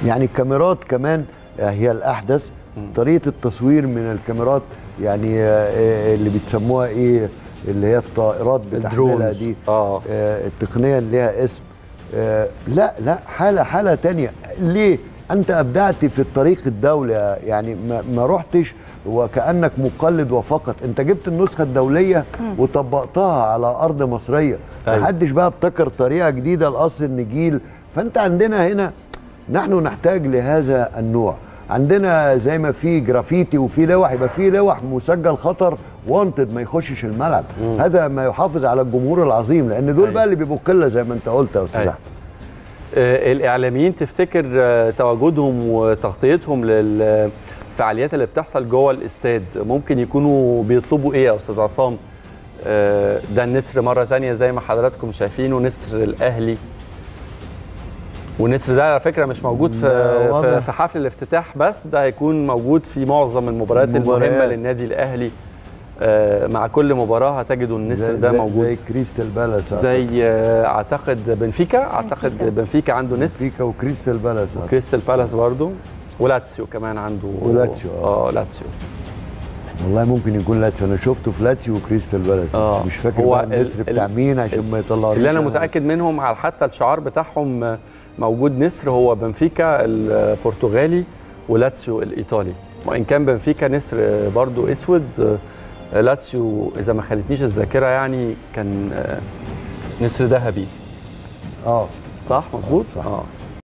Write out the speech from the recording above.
يعني الكاميرات كمان هي الاحدث طريقه التصوير من الكاميرات يعني آه، اللي بيتسموها ايه اللي هي الطائرات بتحملها الدرونز. دي آه. آه، التقنيه اللي ليها اسم آه، لا لا حاله حاله تانية ليه انت ابدعت في الطريق الدولي يعني ما, ما رحتش وكانك مقلد وفقط انت جبت النسخه الدوليه وطبقتها على ارض مصريه أيوة. محدش بقى ابتكر طريقه جديده لقص النجيل فانت عندنا هنا نحن نحتاج لهذا النوع عندنا زي ما في جرافيتي وفي لوح يبقى في لوح مسجل خطر وانتد ما يخشش الملعب هذا ما يحافظ على الجمهور العظيم لان دول أيوة. بقى اللي بيبقوا قله زي ما انت قلت يا استاذ أيوة. احمد آه، الاعلاميين تفتكر آه، تواجدهم وتغطيتهم للفعاليات اللي بتحصل جوه الاستاد ممكن يكونوا بيطلبوا ايه يا استاذ عصام آه، ده النسر مره تانية زي ما حضراتكم شايفينه نسر الاهلي والنسر ده على فكره مش موجود في ده واضح. في- في حفل الافتتاح بس ده هيكون موجود في معظم المباريات المهمه المباريات. للنادي الاهلي آه، مع كل مباراه هتجدوا النسر زي ده زي موجود زي كريستال بالاس زي آه، اعتقد بنفيكا اعتقد بنفيكا عنده نسر فيكا وكريستال بالاس كريستال بالاس برضو ولاتسيو كمان عنده ولاتسيو، آه. اه لاتسيو والله ممكن يكون لاتسيو انا شفته في لاتسيو وكريستال بالاس آه. مش فاكر هو بقى ال- النسر ال- بتاع مين عشان ما يطلعوش اللي انا متاكد منهم على حتى الشعار بتاعهم آه، موجود نسر هو بنفيكا البرتغالي ولاتسيو الايطالي وان كان بنفيكا نسر آه، برضو اسود آه، لاتسيو اذا ما خانتنيش الذاكره يعني كان آه، نسر ذهبي اه صح مظبوط صح. اه